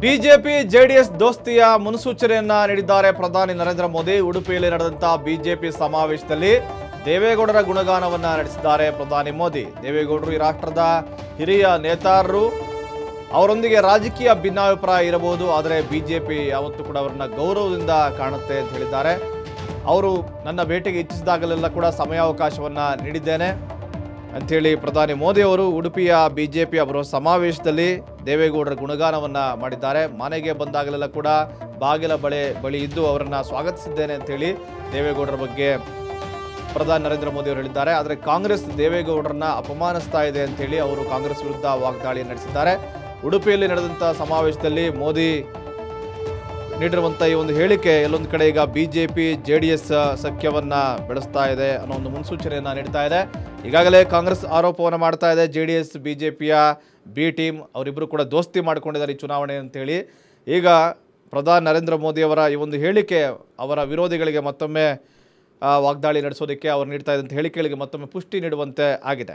BJP JDS ದೋಸ್ತಿಯ ಮುನ್ಸೂಚನೆಯನ್ನ ನೀಡಿದ್ದಾರೆ ಪ್ರಧಾನಿ ನರೇಂದ್ರ ಮೋದಿ ಉಡುಪಿಯಲ್ಲಿ ನಡೆದಂತಹ ಬಿಜೆಪಿ ಸಮಾವೇಶದಲ್ಲಿ ದೇವೇಗೌಡರ ಗುಣಗಾನವನ್ನ ನಡೆಸಿದ್ದಾರೆ ಪ್ರಧಾನಿ ಮೋದಿ ದೇವೇಗೌಡರು ಈ ರಾಷ್ಟ್ರದ ಹಿರಿಯ ನೇತಾರರು ಅವರೊಂದಿಗೆ ರಾಜಕೀಯ ಭಿನ್ನಾಭಿಪ್ರಾಯ ಇರಬಹುದು ಆದರೆ ಬಿಜೆಪಿ ಯಾವತ್ತೂ ಕೂಡ ಅವರನ್ನ ಗೌರವದಿಂದ ಕಾಣುತ್ತೆ ಅಂತ ಹೇಳಿದ್ದಾರೆ ಅವರು ನನ್ನ ಭೇಟಿಗೆ ಇಚ್ಛಿಸಿದಾಗಲೆಲ್ಲ ಕೂಡ ಸಮಯಾವಕಾಶವನ್ನ ನೀಡಿದ್ದೇನೆ ಅಂಥೇಳಿ ಪ್ರಧಾನಿ ಮೋದಿ ಅವರು ಉಡುಪಿಯ ಬಿಜೆಪಿ ಅವರು ಸಮಾವೇಶದಲ್ಲಿ ದೇವೇಗೌಡರ ಗುಣಗಾನವನ್ನ ಮಾಡಿದ್ದಾರೆ ಮನೆಗೆ ಬಂದಾಗಲೆಲ್ಲ ಕೂಡ ಬಾಗಿಲ ಬಳೆ ಬಳಿ ಇದ್ದು ಅವರನ್ನ ಸ್ವಾಗತಿಸಿದ್ದೇನೆ ಅಂತೇಳಿ ದೇವೇಗೌಡರ ಬಗ್ಗೆ ಪ್ರಧಾನಿ ನರೇಂದ್ರ ಮೋದಿ ಅವರು ಹೇಳಿದ್ದಾರೆ ಆದರೆ ಕಾಂಗ್ರೆಸ್ ದೇವೇಗೌಡರನ್ನ ಅಪಮಾನಿಸ್ತಾ ಇದೆ ಅಂತೇಳಿ ಅವರು ಕಾಂಗ್ರೆಸ್ ವಿರುದ್ಧ ವಾಗ್ದಾಳಿ ನಡೆಸಿದ್ದಾರೆ ಉಡುಪಿಯಲ್ಲಿ ನಡೆದಂಥ ಸಮಾವೇಶದಲ್ಲಿ ಮೋದಿ ನೀಡಿರುವಂಥ ಈ ಒಂದು ಹೇಳಿಕೆ ಎಲ್ಲೊಂದು ಕಡೆ ಈಗ ಬಿಜೆಪಿ ಜೆ ಡಿ ಎಸ್ ಸಖ್ಯವನ್ನ ಬೆಳೆಸ್ತಾ ಇದೆ ಅನ್ನೋ ಒಂದು ಮುನ್ಸೂಚನೆಯನ್ನ ನೀಡ್ತಾ ಇದೆ ಈಗಾಗಲೇ ಕಾಂಗ್ರೆಸ್ ಆರೋಪವನ್ನು ಮಾಡ್ತಾ ಇದೆ ಜೆ ಡಿ ಎಸ್ ಬಿಜೆಪಿಯ ಬಿ ಟೀಮ್ ಅವರಿಬ್ಬರು ಕೂಡ ದೋಸ್ತಿ ಮಾಡ್ಕೊಂಡಿದ್ದಾರೆ ಈ ಚುನಾವಣೆ ಅಂತೇಳಿ ಈಗ ಪ್ರಧಾನಿ ನರೇಂದ್ರ ಮೋದಿ ಅವರ ಈ ಒಂದು ಹೇಳಿಕೆ ಅವರ ವಿರೋಧಿಗಳಿಗೆ ಮತ್ತೊಮ್ಮೆ ಆ, ವಾಗ್ದಾಳಿ ನಡೆಸೋದಕ್ಕೆ ಅವರು ನೀಡ್ತಾ ಇದ್ದಂಥ ಹೇಳಿಕೆಗಳಿಗೆ ಮತ್ತೊಮ್ಮೆ ಪುಷ್ಟಿ ನೀಡುವಂತೆ ಆಗಿದೆ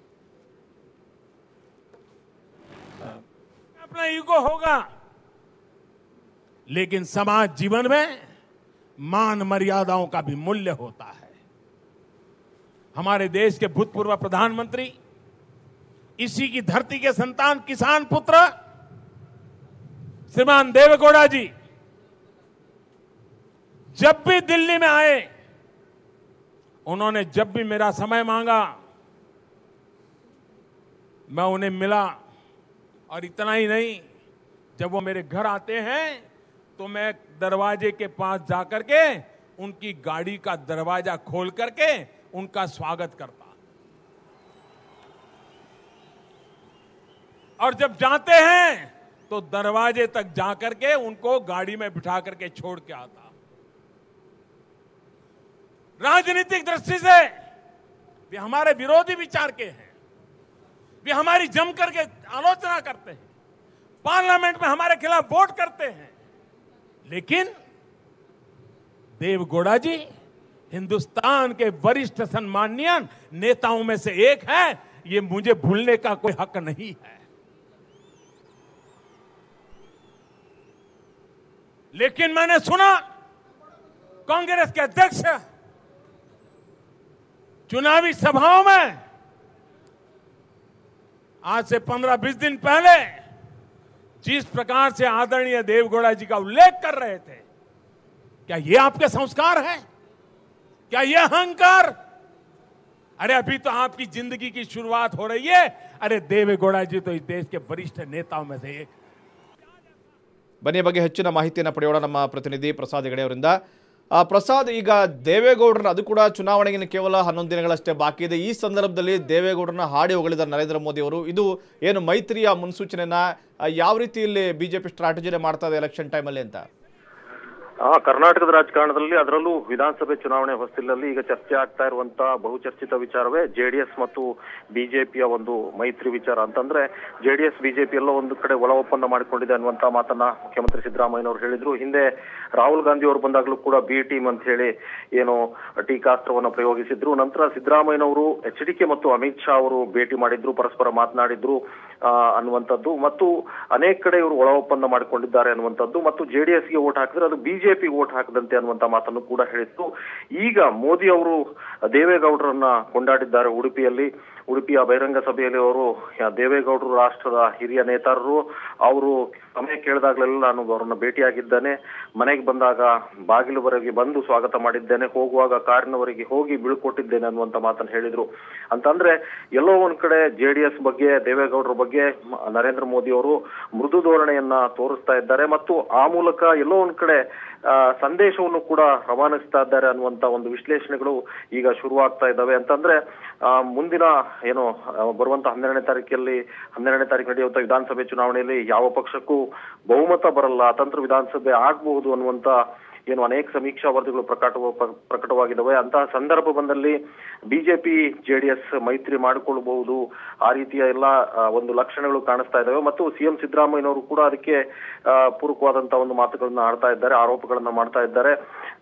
अपना ईगो होगा लेकिन समाज जीवन में मान मर्यादाओं का भी मूल्य होता है हमारे देश के भूतपूर्व प्रधानमंत्री इसी की धरती के संतान किसान पुत्र श्रीमान देवेगौड़ा जी जब भी दिल्ली में आए उन्होंने जब भी मेरा समय मांगा मैं उन्हें मिला और इतना ही नहीं जब वो मेरे घर आते हैं तो मैं दरवाजे के पास जाकर के उनकी गाड़ी का दरवाजा खोल करके उनका स्वागत करता और जब जाते हैं तो दरवाजे तक जाकर के उनको गाड़ी में बिठा करके छोड़ के आता राजनीतिक दृष्टि से वे हमारे विरोधी विचार के हैं वे हमारी जम करके आलोचना करते हैं पार्लियामेंट में हमारे खिलाफ वोट करते हैं लेकिन देवगौड़ा जी हिंदुस्तान के वरिष्ठ सम्मानीय नेताओं में से एक है ये मुझे भूलने का कोई हक नहीं है लेकिन मैंने सुना कांग्रेस के अध्यक्ष चुनावी सभाओं में आज से 15-20 दिन पहले जिस प्रकार से आदरणीय देवगौड़ा जी का उल्लेख कर रहे थे क्या ये आपके संस्कार है क्या ये अहंकार अरे अभी तो आपकी जिंदगी की शुरुआत हो रही है अरे देवेगौड़ा जी तो इस देश के वरिष्ठ नेताओं में से एक ಬನ್ನಿ ಈ ಬಗ್ಗೆ ಹೆಚ್ಚಿನ ಮಾಹಿತಿಯನ್ನು ಪಡೆಯೋಣ ನಮ್ಮ ಪ್ರತಿನಿಧಿ ಪ್ರಸಾದ್ ಹೆಗಡೆ ಅವರಿಂದ ಆ, ಪ್ರಸಾದ್ ಈಗ ದೇವೇಗೌಡರನ್ನ ಅದು ಕೂಡ ಚುನಾವಣೆಗೆ ಕೇವಲ ಹನ್ನೊಂದು ದಿನಗಳಷ್ಟೇ ಬಾಕಿ ಇದೆ ಈ ಸಂದರ್ಭದಲ್ಲಿ ದೇವೇಗೌಡರನ್ನ ಹಾಡಿ ಹೊಗಳಿದ್ದಾರೆ ನರೇಂದ್ರ ಮೋದಿ ಅವರು ಇದು ಏನು ಮೈತ್ರಿಯ ಮುನ್ಸೂಚನೆನ ಆ, ಯಾವ ರೀತಿ ಇಲ್ಲಿ ಬಿಜೆಪಿ ಸ್ಟ್ರಾಟಜಿನೇ ಮಾಡ್ತಾ ಇದೆ ಎಲೆಕ್ಷನ್ ಟೈಮಲ್ಲಿ ಅಂತ ಆ ಕರ್ನಾಟಕದ ರಾಜಕಾರಣದಲ್ಲಿ ಅದರಲ್ಲೂ ವಿಧಾನಸಭೆ ಚುನಾವಣೆ ಹೊಸ್ತಿಲಲ್ಲಿ ಈಗ ಚರ್ಚೆ ಆಗ್ತಾ ಇರುವಂತ ಬಹುಚರ್ಚಿತ ವಿಚಾರವೇ ಜೆಡಿಎಸ್ ಮತ್ತು ಬಿಜೆಪಿಯ ಒಂದು ಮೈತ್ರಿ ವಿಚಾರ ಅಂತಂದ್ರೆ ಜೆಡಿಎಸ್ ಬಿಜೆಪಿ ಎಲ್ಲ ಒಂದು ಕಡೆ ಒಳ ಒಪ್ಪಂದ ಮಾಡಿಕೊಂಡಿದೆ ಅನ್ನುವಂತ ಮಾತನ್ನ ಮುಖ್ಯಮಂತ್ರಿ ಸಿದ್ದರಾಮಯ್ಯನವರು ಹೇಳಿದ್ರು ಹಿಂದೆ ರಾಹುಲ್ ಗಾಂಧಿ ಅವರು ಬಂದಾಗಲೂ ಕೂಡ ಬಿ ಟೀಮ್ ಅಂತ ಹೇಳಿ ಏನು ಟೀಕಾಸ್ತ್ರವನ್ನ ಪ್ರಯೋಗಿಸಿದ್ರು ನಂತರ ಸಿದ್ದರಾಮಯ್ಯನವರು ಎಚ್ ಡಿ ಕೆ ಮತ್ತು ಅಮಿತ್ ಶಾ ಅವರು ಭೇಟಿ ಮಾಡಿದ್ರು ಪರಸ್ಪರ ಮಾತನಾಡಿದ್ರು ಆ, ಅನ್ನುವಂಥದ್ದು ಮತ್ತು ಅನೇಕ ಕಡೆ ಇವರು ಒಳ ಒಪ್ಪಂದ ಮಾಡಿಕೊಂಡಿದ್ದಾರೆ ಅನ್ನುವಂಥದ್ದು ಮತ್ತು ಜೆಡಿಎಸ್ಗೆ ವೋಟ್ ಹಾಕಿದ್ರೆ ಅದು ಬಿಜೆಪಿ ವೋಟ್ ಹಾಕದಂತೆ ಅನ್ನುವಂತ ಮಾತನ್ನು ಕೂಡ ಹೇಳಿತ್ತು ಈಗ ಮೋದಿ ಅವರು ದೇವೇಗೌಡರನ್ನ ಕೊಂಡಾಡಿದ್ದಾರೆ ಉಡುಪಿಯಲ್ಲಿ ಉಡುಪಿಯ ಬಹಿರಂಗ ಸಭೆಯಲ್ಲಿ ಅವರು ಯಾ- ದೇವೇಗೌಡರು ರಾಷ್ಟ್ರದ ಹಿರಿಯ ನೇತಾರರು ಅವರು ಸಮಯ ಕೇಳಿದಾಗಲೆಲ್ಲ ನಾನು ಅವರನ್ನ ಭೇಟಿಯಾಗಿದ್ದೇನೆ ಮನೆಗೆ ಬಂದಾಗ ಬಾಗಿಲುವರೆಗೆ ಬಂದು ಸ್ವಾಗತ ಮಾಡಿದ್ದೇನೆ ಹೋಗುವಾಗ ಕಾರಿನವರೆಗೆ ಹೋಗಿ ಬೀಳ್ಕೊಟ್ಟಿದ್ದೇನೆ ಅನ್ನುವಂತ ಮಾತನ್ನು ಹೇಳಿದ್ರು ಅಂತಂದ್ರೆ ಎಲ್ಲೋ ಒಂದ್ ಕಡೆ ಜೆಡಿಎಸ್ ಬಗ್ಗೆ ದೇವೇಗೌಡರ ಬಗ್ಗೆ ಮ- ನರೇಂದ್ರ ಮೋದಿ ಅವರು ಮೃದು ಧೋರಣೆಯನ್ನ ತೋರಿಸ್ತಾ ಇದ್ದಾರೆ ಮತ್ತು ಆ ಮೂಲಕ ಎಲ್ಲೋ ಒಂದ್ ಕಡೆ ಆ, ಸಂದೇಶವನ್ನು ಕೂಡ ರವಾನಿಸ್ತಾ ಇದ್ದಾರೆ ಅನ್ನುವಂತ ಒಂದು ವಿಶ್ಲೇಷಣೆಗಳು ಈಗ ಶುರುವಾಗ್ತಾ ಇದ್ದಾವೆ ಅಂತಂದ್ರೆ ಆ, ಮುಂದಿನ ಏನು ಆ, ಬರುವಂತ ಹನ್ನೆರಡನೇ ತಾರೀಕಲ್ಲಿ ಹನ್ನೆರಡನೇ ತಾರೀಕು ನಡೆಯುವಂತ ವಿಧಾನಸಭೆ ಚುನಾವಣೆಯಲ್ಲಿ ಯಾವ ಪಕ್ಷಕ್ಕೂ ಬಹುಮತ ಬರಲ್ಲ ಅತಂತ್ರ ವಿಧಾನಸಭೆ ಆಗ್ಬಹುದು ಅನ್ನುವಂತ ಏನು ಅನೇಕ ಸಮೀಕ್ಷಾ ವರದಿಗಳು ಪ್ರಕಟ ಪ್ರಕಟವಾಗಿದ್ದಾವೆ ಅಂತಹ ಸಂದರ್ಭ ಬಂದಲ್ಲಿ ಬಿಜೆಪಿ ಜೆಡಿಎಸ್ ಮೈತ್ರಿ ಮಾಡಿಕೊಳ್ಳಬಹುದು ಆ ರೀತಿಯ ಎಲ್ಲ ಆ, ಒಂದು ಲಕ್ಷಣಗಳು ಕಾಣಿಸ್ತಾ ಇದ್ದಾವೆ ಮತ್ತು ಸಿಎಂ ಸಿದ್ದರಾಮಯ್ಯನವರು ಕೂಡ ಅದಕ್ಕೆ ಆ, ಪೂರಕವಾದಂತಹ ಒಂದು ಮಾತುಗಳನ್ನ ಆಡ್ತಾ ಇದ್ದಾರೆ ಆರೋಪಗಳನ್ನ ಮಾಡ್ತಾ ಇದ್ದಾರೆ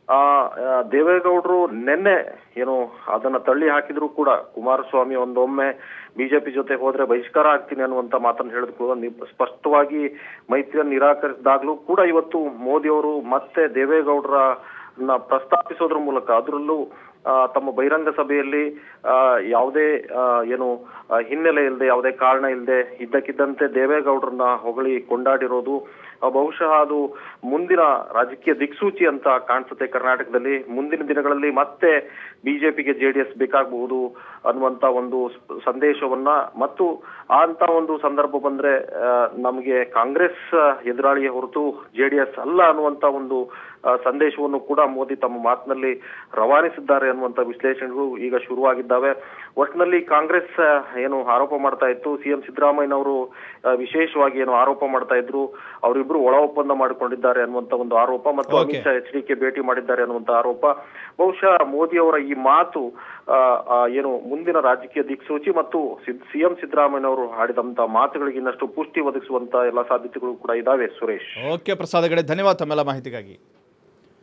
ಆ ಆ, ದೇವೇಗೌಡರು ನಿನ್ನೆ ಏನು ಅದನ್ನ ತಳ್ಳಿ ಹಾಕಿದ್ರು ಕೂಡ ಕುಮಾರಸ್ವಾಮಿ ಒಂದೊಮ್ಮೆ ಬಿಜೆಪಿ ಜೊತೆ ಹೋದ್ರೆ ಬಹಿಷ್ಕಾರ ಆಗ್ತೀನಿ ಅನ್ನುವಂತ ಮಾತನ್ನು ಹೇಳಿದ್ರು ನಿ- ಸ್ಪಷ್ಟವಾಗಿ ಮೈತ್ರಿಯನ್ನು ನಿರಾಕರಿಸಿದಾಗ್ಲೂ ಕೂಡ ಇವತ್ತು ಮೋದಿ ಅವರು ಮತ್ತೆ ದೇವೇಗೌಡರ ನ ಪ್ರಸ್ತಾಪಿಸೋದ್ರ ಮೂಲಕ ಅದರಲ್ಲೂ ಆ, ತಮ್ಮ ಬಹಿರಂಗ ಸಭೆಯಲ್ಲಿ ಆ, ಯಾವುದೇ ಆ, ಏನು ಆ, ಹಿನ್ನೆಲೆ ಇಲ್ಲದೆ ಯಾವುದೇ ಕಾರಣ ಇಲ್ಲದೆ ಇದ್ದಕ್ಕಿದ್ದಂತೆ ದೇವೇಗೌಡರನ್ನ ಹೊಗಳಿ ಕೊಂಡಾಡಿರೋದು ಆ, ಬಹುಶಃ ಅದು ಮುಂದಿನ ರಾಜಕೀಯ ದಿಕ್ಸೂಚಿ ಅಂತ ಕಾಣಿಸುತ್ತೆ ಕರ್ನಾಟಕದಲ್ಲಿ ಮುಂದಿನ ದಿನಗಳಲ್ಲಿ ಮತ್ತೆ ಬಿಜೆಪಿಗೆ ಜೆಡಿಎಸ್ ಬೇಕಾಗಬಹುದು ಅನ್ನುವಂತ ಒಂದು ಸ್- ಸಂದೇಶವನ್ನ ಮತ್ತು ಅಂತ ಒಂದು ಸಂದರ್ಭ ಬಂದ್ರೆ ಆ, ನಮಗೆ ಕಾಂಗ್ರೆಸ್ ಎದುರಾಳಿಯ ಹೊರತು ಜೆಡಿಎಸ್ ಅಲ್ಲ ಅನ್ನುವಂತ ಒಂದು ಆ, ಸಂದೇಶವನ್ನು ಕೂಡ ಮೋದಿ ತಮ್ಮ ಮಾತಿನಲ್ಲಿ ರವಾನಿಸಿದ್ದಾರೆ ಅನ್ನುವಂತ ವಿಶ್ಲೇಷಣೆಗಳು ಈಗ ಶುರುವಾಗಿದ್ದಾವೆ ಒಟ್ಟಿನಲ್ಲಿ ಕಾಂಗ್ರೆಸ್ ಆ, ಏನು ಆರೋಪ ಮಾಡ್ತಾ ಇತ್ತು ಸಿಎಂ ಸಿದ್ದರಾಮಯ್ಯನವರು ಆ, ವಿಶೇಷವಾಗಿ ಏನು ಆರೋಪ ಮಾಡ್ತಾ ಇದ್ರು ಅವರಿಬ್ರು ಒಳ ಒಪ್ಪಂದ ಮಾಡಿಕೊಂಡಿದ್ದಾರೆ ಅನ್ನುವಂತ ಒಂದು ಆರೋಪ ಮತ್ತು Okay. Amit Shah H D K ಭೇಟಿ ಮಾಡಿದ್ದಾರೆ ಅನ್ನುವಂತ ಆರೋಪ ಬಹುಶಃ ಮೋದಿ ಅವರ ಈ ಮಾತು ಆ, ಆ, ಏನು ಮುಂದಿನ ರಾಜಕೀಯ ದಿಕ್ಸೂಚಿ ಮತ್ತು ಸಿಎಂ ಸಿದ್ದರಾಮಯ್ಯನವರು ಆಡಿದಂತ ಮಾತುಗಳಿಗೆ ಇನ್ನಷ್ಟು ಪುಷ್ಟಿ ಒದಗಿಸುವಂತ ಎಲ್ಲ ಸಾಧ್ಯತೆಗಳು ಕೂಡ ಇದಾವೆ ಸುರೇಶ್ ಓಕೆ ಪ್ರಸಾದ್ ಹೆಗಡೆ ಧನ್ಯವಾದ ತಮ್ಮೆಲ್ಲ ಮಾಹಿತಿಗಾಗಿ